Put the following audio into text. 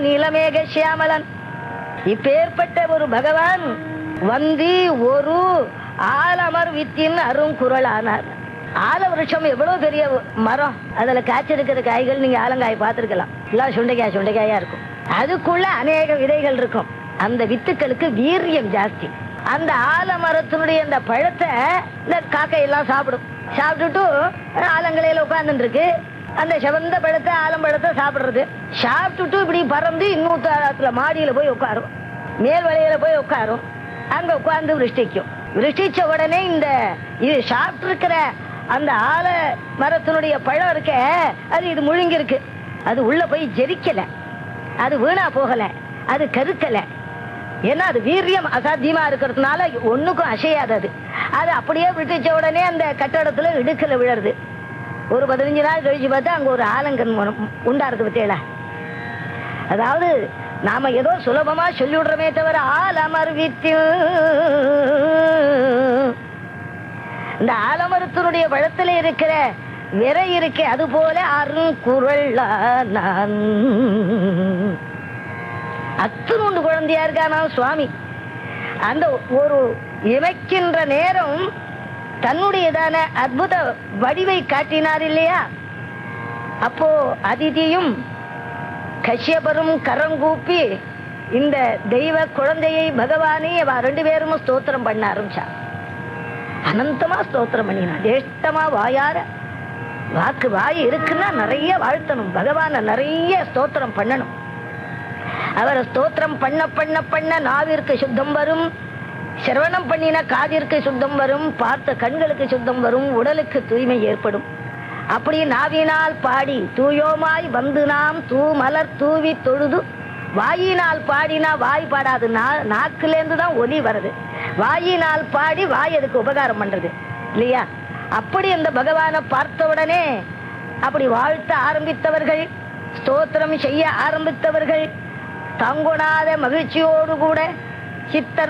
நீலமேக சியாமலன் இப்பேற்பட்ட ஒரு பகவான் வந்தி ஒரு ஆலமர் வித்தின் அருங்குரல் ஆனார் ஆல விருட்சம் எவ்வளவு பெரிய மரம் அதுல காய்ச்சிருக்கிற காய்கள் நீங்க ஆலங்காய் பார்த்திருக்கலாம் எல்லாம் சுண்டைக்காய் சுண்டைக்காயா இருக்கும் அதுக்குள்ள அநேக விதைகள் இருக்கும் அந்த வித்துக்களுக்கு வீரியம் ஜாஸ்தி அந்த ஆலமரத்தினுடைய அந்த பழத்தை இந்த காக்கை எல்லாம் சாப்பிடும் சாப்பிட்டுட்டு ஆலங்கலையில உட்கார்ந்துட்டு இருக்கு அந்த செவந்த பழத்தை ஆலம்பழத்தை சாப்பிடுறது சாப்பிட்டுட்டு இப்படி பறந்து இன்னொரு மாடியில போய் உட்காரும் மேல் வலையில போய் உட்காரும் அங்க உட்கார்ந்து விருஷ்டிக்கும் விருஷ்டிச்ச உடனே இந்த இது சாப்பிட்டு இருக்கிற அந்த ஆல மரத்தினுடைய பழம் இருக்க அது இது முழுங்கி இருக்கு அது உள்ள போய் ஜெரிக்கல அது வீணா போகல அது கருக்கல ஏன்னா அது வீரியம் அசாத்தியமா இருக்கிறதுனால ஒண்ணுக்கும் அசையாது அது அது அப்படியே விட்டுச்ச உடனே அந்த கட்டடத்துல இடுக்கல விழருது ஒரு பதினஞ்சு நாள் கழிச்சு பார்த்தா அங்க ஒரு ஆலங்கன் மரம் உண்டாருது பத்தியல அதாவது நாம ஏதோ சுலபமா சொல்லி விடுறோமே தவிர ஆலமர் வித்தில் இந்த ஆலமரத்தினுடைய பழத்துல இருக்கிற விரை இருக்கே அது போல அருங்குரல் நான் அத்துணுண்டு குழந்தையா இருக்கானா சுவாமி அந்த ஒரு இமைக்கின்ற நேரம் தன்னுடையதான அற்புத வடிவை காட்டினார் இல்லையா அப்போ அதிதியும் கஷ்யபரும் கரங்கூப்பி இந்த தெய்வ குழந்தையை பகவானை அவ ரெண்டு பேரும் ஸ்தோத்திரம் பண்ண ஆரம்பிச்சா அனந்தமா ஸ்தோத்திரம் பண்ணினா ஜேஷ்டமா வாயார வாக்கு வாய் இருக்குன்னா நிறைய வாழ்த்தணும் பகவானை நிறைய ஸ்தோத்திரம் பண்ணணும் அவரை ஸ்தோத்திரம் பண்ண பண்ண பண்ண நாவிற்கு சுத்தம் வரும் சிரவணம் பண்ணின காதிற்கு சுத்தம் வரும் பார்த்த கண்களுக்கு சுத்தம் வரும் உடலுக்கு தூய்மை ஏற்படும் அப்படி நாவினால் பாடி தூயோமாய் வந்து நாம் தூ மலர் தூவி தொழுது வாயினால் பாடினா வாய் பாடாது நா- நாக்குலேருந்து தான் ஒலி வருது வாயினால் பாடி வாய் அதுக்கு உபகாரம் பண்றது இல்லையா அப்படி அந்த பகவானை பார்த்த உடனே அப்படி வாழ்த்த ஆரம்பித்தவர்கள் ஸ்தோத்திரம் செய்ய ஆரம்பித்தவர்கள் தங்குணாத மகிழ்ச்சியோடு கூட சித்தர்